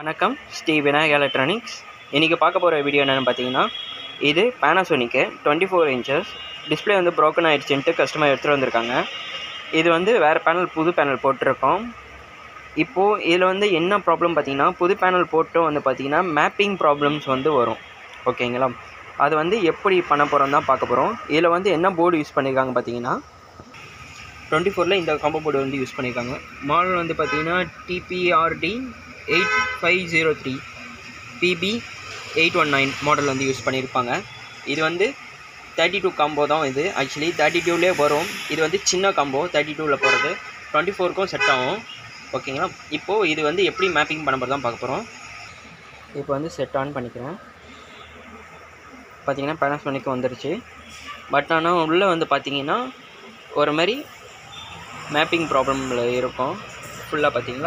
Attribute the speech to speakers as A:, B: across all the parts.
A: வணக்கம் ஸ்ரீ விநாயக் எலக்ட்ரானிக்ஸ் இன்றைக்கி பார்க்க போகிற வீடியோ என்னென்னு பார்த்தீங்கன்னா இது பேனாசோனிக்கு டுவெண்ட்டி ஃபோர் இன்ச்சஸ் டிஸ்பிளே வந்து ப்ரோக்கன் ஆயிடுச்சுன்ட்டு கஸ்டமர் எடுத்துகிட்டு வந்திருக்காங்க இது வந்து வேறு பேனல் புது பேனல் போட்டிருக்கோம் இப்போது இதில் வந்து என்ன ப்ராப்ளம் பார்த்தீங்கன்னா புது பேனல் போட்டும் வந்து பார்த்தீங்கன்னா மேப்பிங் ப்ராப்ளம்ஸ் வந்து வரும் ஓகேங்களா அது வந்து எப்படி பண்ண போகிறோம் தான் பார்க்க போகிறோம் இதில் வந்து என்ன போர்டு யூஸ் பண்ணியிருக்காங்க பார்த்தீங்கன்னா டுவெண்ட்டி ஃபோரில் இந்த காம்போ போர்டு வந்து யூஸ் பண்ணியிருக்காங்க மாடல் வந்து பார்த்தீங்கன்னா TPRD eight five zero three PP eight one nine model வந்து யூஸ் பண்ணியிருப்பாங்க இது வந்து தேர்ட்டி டூ காம்போ தான் இது ஆக்சுவலி தேர்ட்டி டூலேயே வரும் இது வந்து சின்ன காம்போ தேர்ட்டி டூவில் போகிறது டுவெண்ட்டி ஃபோருக்கும் செட் ஆகும் ஓகேங்களா இப்போது இது வந்து எப்படி மேப்பிங் பண்ண போகிறது தான் பார்க்க போகிறோம் இப்போ வந்து செட் ஆன் பண்ணிக்கிறேன் பார்த்தீங்கன்னா பேனாசோனிக் வந்துருச்சு பட் ஆனால் உள்ளே வந்து பார்த்தீங்கன்னா ஒரு மாதிரி மேப்பிங் ப்ராப்ளமில் இருக்கும் ஃபுல்லாக பார்த்தீங்களா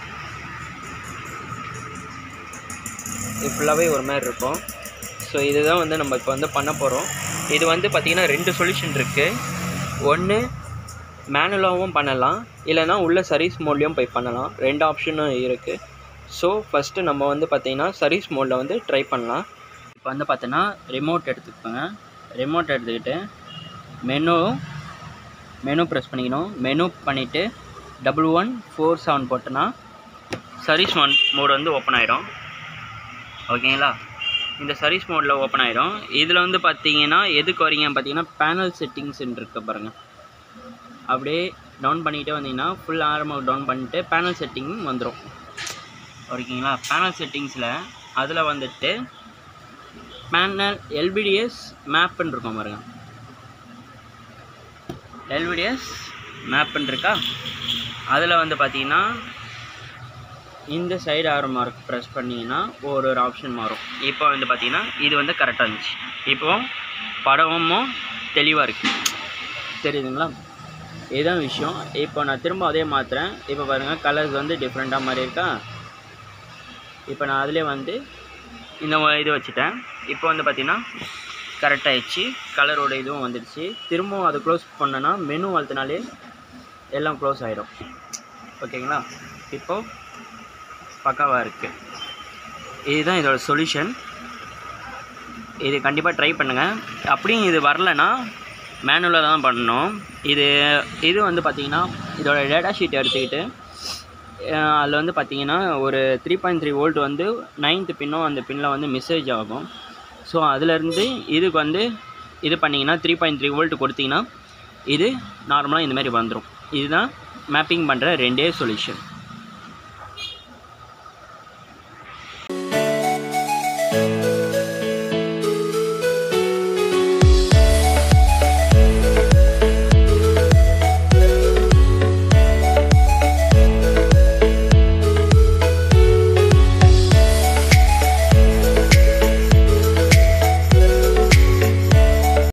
A: இது ஃபுல்லாகவே ஒரு மாதிரி இருக்கும் ஸோ இதுதான் வந்து நம்ம இப்போ வந்து பண்ண போகிறோம் இது வந்து பார்த்திங்கன்னா ரெண்டு சொல்யூஷன் இருக்குது ஒன்று மேனுவலாகவும் பண்ணலாம் இல்லைனா உள்ள சர்வீஸ் மோட்லேயும் போய் பண்ணலாம் ரெண்டு ஆப்ஷனும் இருக்குது ஸோ ஃபஸ்ட்டு நம்ம வந்து பார்த்திங்கன்னா சர்வீஸ் மோடில் வந்து ட்ரை பண்ணலாம் இப்போ வந்து பார்த்தீங்கன்னா ரிமோட் எடுத்துக்கோங்க ரிமோட் எடுத்துக்கிட்டு மெனு மெனு ப்ரெஸ் பண்ணிக்கணும் மெனு பண்ணிவிட்டு டபுள் ஒன் ஃபோர் செவன் போட்டோன்னா சர்வீஸ் மோட் மோடு வந்து ஓப்பன் ஆகிடும் ஓகேங்களா இந்த சர்வீஸ் மோடில் ஓப்பன் ஆகிடும் இதில் வந்து பார்த்தீங்கன்னா எதுக்கு வரீங்க பார்த்தீங்கன்னா பேனல் செட்டிங்ஸ்ன்னு இருக்க பாருங்கள் அப்படியே டவுன் பண்ணிகிட்டே வந்தீங்கன்னா ஃபுல் ஆரமாக டவுன் பண்ணிட்டு பேனல் செட்டிங் வந்துடும் ஓகேங்களா பேனல் செட்டிங்ஸில் அதில் வந்துட்டு பேனல் எல்பிடிஎஸ் மேப்புன்னு இருக்கும் பாருங்கள் எல்விடிஎஸ் மேப்புன்னு இருக்கா அதில் வந்து பார்த்தீங்கன்னா இந்த சைடு ஆறு மார்க் ப்ரெஸ் பண்ணிங்கன்னா ஒரு ஒரு ஆப்ஷன் மாறும் இப்போ வந்து பார்த்தீங்கன்னா இது வந்து கரெக்டாக இருந்துச்சு இப்போ படமும் தெளிவாக இருக்குது தெரியுதுங்களா இதுதான் விஷயம் இப்போ நான் திரும்ப அதே மாற்றுறேன் இப்போ பாருங்கள் கலர்ஸ் வந்து டிஃப்ரெண்ட்டாக மாதிரி இருக்கா இப்போ நான் அதிலே வந்து இந்த இது வச்சுட்டேன் இப்போ வந்து பார்த்திங்கன்னா கரெக்டாகிடுச்சு கலரோட இதுவும் வந்துடுச்சு திரும்பவும் அதை க்ளோஸ் பண்ணனா மெனு அழுத்தினாலே எல்லாம் க்ளோஸ் ஆகிடும் ஓகேங்களா இப்போது பக்காவாக இருக்குது இதுதான் இதோட சொல்யூஷன் இது கண்டிப்பாக ட்ரை பண்ணுங்கள் அப்படியும் இது வரலைன்னா மேனுவலாக தான் பண்ணணும் இது இது வந்து பார்த்திங்கன்னா இதோட டேட்டா ஷீட் எடுத்துக்கிட்டு அதில் வந்து பார்த்திங்கன்னா ஒரு த்ரீ பாயிண்ட் த்ரீ வோல்ட் வந்து நைன்த்து பின்னும் அந்த பின்னில் வந்து மெசேஜ் ஆகும் ஸோ அதிலேருந்து இதுக்கு வந்து இது பண்ணிங்கன்னா த்ரீ பாயிண்ட் த்ரீ வோல்ட் கொடுத்தீங்கன்னா இது நார்மலாக இந்த மாதிரி வந்துடும் இதுதான் மேப்பிங் பண்ணுற ரெண்டே சொல்யூஷன்